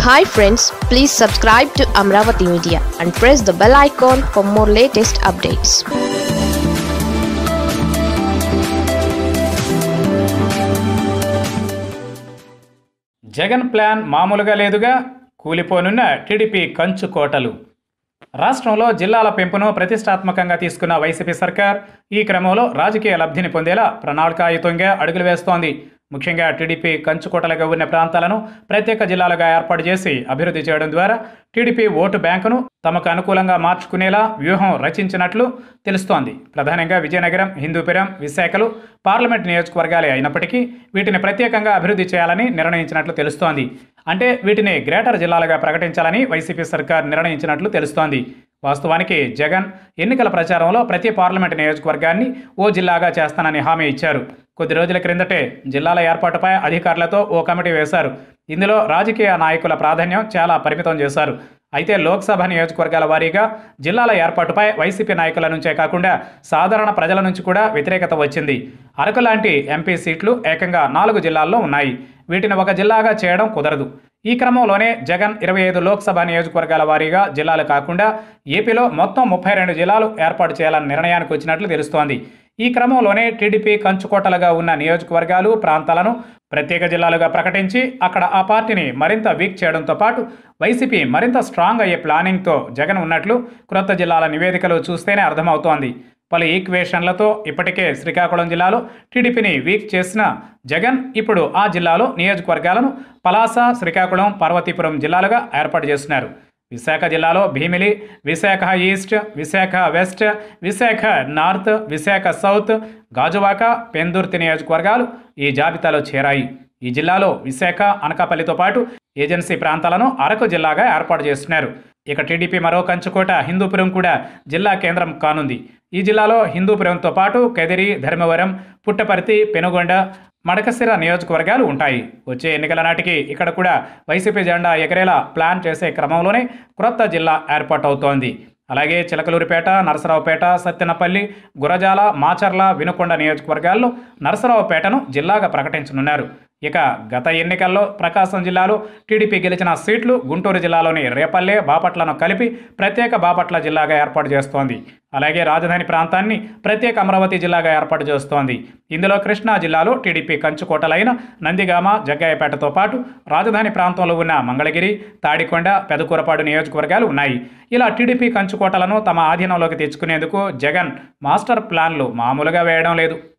hi friends please subscribe to Amaravati media and press the bell icon for more latest updates Jagan plan మామూలుగా లేదుగా కూలిపోనున్న TDP కంచు కోటలు రాష్ట్రంలో జిల్లాల పెంపును ప్రతిష్టాత్మకంగా తీసుకున్న వైసీపీ సర్కార్ ఈ క్రమంలో రాజకీయ లబ్ధిని పొందేలా ప్రణాళికాయుతంగా అడుగులు వేస్తోంది ముఖ్యంగా టీడీపీ కంచుకోటలుగా ఉన్న ప్రాంతాలను ప్రత్యేక జిల్లాలుగా ఏర్పాటు చేసి అభివృద్ధి చేయడం ద్వారా టీడీపీ ఓటు బ్యాంకును తమకు అనుకూలంగా మార్చుకునేలా వ్యూహం రచించినట్లు తెలుస్తోంది ప్రధానంగా విజయనగరం హిందూపురం విశాఖలు పార్లమెంట్ నియోజకవర్గాలే అయినప్పటికీ వీటిని ప్రత్యేకంగా అభివృద్ధి చేయాలని నిర్ణయించినట్లు తెలుస్తోంది అంటే వీటిని గ్రేటర్ జిల్లాలుగా ప్రకటించాలని వైసీపీ సర్కార్ నిర్ణయించినట్లు తెలుస్తోంది వాస్తవానికి జగన్ ఎన్నికల ప్రచారంలో ప్రతి పార్లమెంటు నియోజకవర్గాన్ని ఓ జిల్లాగా చేస్తానని హామీ ఇచ్చారు కొద్ది రోజుల క్రిందటే జిల్లాల ఏర్పాటుపై అధికారులతో ఓ కమిటీ వేశారు ఇందులో రాజకీయ నాయకుల ప్రాధాన్యం చాలా పరిమితం చేశారు అయితే లోక్సభ నియోజకవర్గాల వారీగా జిల్లాల ఏర్పాటుపై వైసీపీ నాయకుల నుంచే కాకుండా సాధారణ ప్రజల నుంచి కూడా వ్యతిరేకత వచ్చింది అరకు లాంటి ఎంపీ సీట్లు ఏకంగా నాలుగు జిల్లాల్లో ఉన్నాయి వీటిని ఒక జిల్లాగా చేయడం కుదరదు ఈ క్రమంలోనే జగన్ ఇరవై ఐదు లోక్సభ నియోజకవర్గాల వారీగా జిల్లాలు కాకుండా ఏపీలో మొత్తం ముప్పై రెండు జిల్లాలు ఏర్పాటు చేయాలన్న నిర్ణయానికి వచ్చినట్లు తెలుస్తోంది ఈ క్రమంలోనే టీడీపీ కంచుకోటలుగా ఉన్న నియోజకవర్గాలు ప్రాంతాలను ప్రత్యేక జిల్లాలుగా ప్రకటించి అక్కడ ఆ పార్టీని మరింత వీక్ చేయడంతో పాటు వైసీపీ మరింత స్ట్రాంగ్ అయ్యే ప్లానింగ్తో జగన్ ఉన్నట్లు క్రొత్త జిల్లాల నివేదికలు చూస్తేనే అర్థమవుతోంది పలు ఈక్వేషన్లతో ఇప్పటికే శ్రీకాకుళం జిల్లాలో టీడీపీని వీక్ చేసిన జగన్ ఇప్పుడు ఆ జిల్లాలో నియోజకవర్గాలను పలాస శ్రీకాకుళం పార్వతీపురం జిల్లాలుగా ఏర్పాటు చేస్తున్నారు విశాఖ జిల్లాలో Bheemili Visakha east Visakha west Visakha north Visakha south Gajuwaka Pendurthi నియోజకవర్గాలు ఈ జాబితాలో చేరాయి ఈ జిల్లాలో విశాఖ అనకాపల్లితో పాటు ఏజెన్సీ ప్రాంతాలను అరకు జిల్లాగా ఏర్పాటు చేస్తున్నారు ఇక టీడీపీ మరో కంచుకోట హిందూపురం కూడా జిల్లా కేంద్రం కానుంది ఈ జిల్లాలో హిందూపురంతో పాటు కెదిరి ధర్మవరం పుట్టపర్తి పెనుగొండ మడకసిర నియోజకవర్గాలు ఉంటాయి వచ్చే ఎన్నికల నాటికి ఇక్కడ కూడా వైసీపీ జెండా ఎగరేలా ప్లాన్ చేసే క్రమంలోనే క్రొత్త జిల్లా ఏర్పాటవుతోంది అలాగే చిలకలూరిపేట నరసరావుపేట సత్తెనపల్లి గురజాల మాచర్ల వినుకొండ నియోజకవర్గాల్లో నరసరావుపేటను జిల్లాగా ప్రకటించనున్నారు ఇక గత ఎన్నికల్లో ప్రకాశం జిల్లాలో టీడీపీ గెలిచిన సీట్లు గుంటూరు జిల్లాలోని రేపల్లె బాపట్లను కలిపి ప్రత్యేక బాపట్ల జిల్లాగా ఏర్పాటు చేస్తోంది అలాగే రాజధాని ప్రాంతాన్ని ప్రత్యేక అమరావతి జిల్లాగా ఏర్పాటు చేస్తోంది ఇందులో కృష్ణా జిల్లాలో టీడీపీ కంచుకోటలైన నందిగామ జగ్గాయపేటతో పాటు రాజధాని ప్రాంతంలో ఉన్న మంగళగిరి తాడికొండ పెదకూరపాడు నియోజకవర్గాలు ఉన్నాయి ఇలా టీడీపీ కంచుకోటలను తమ ఆధీనంలోకి తెచ్చుకునేందుకు జగన్ మాస్టర్ ప్లాన్లు మామూలుగా వేయడం లేదు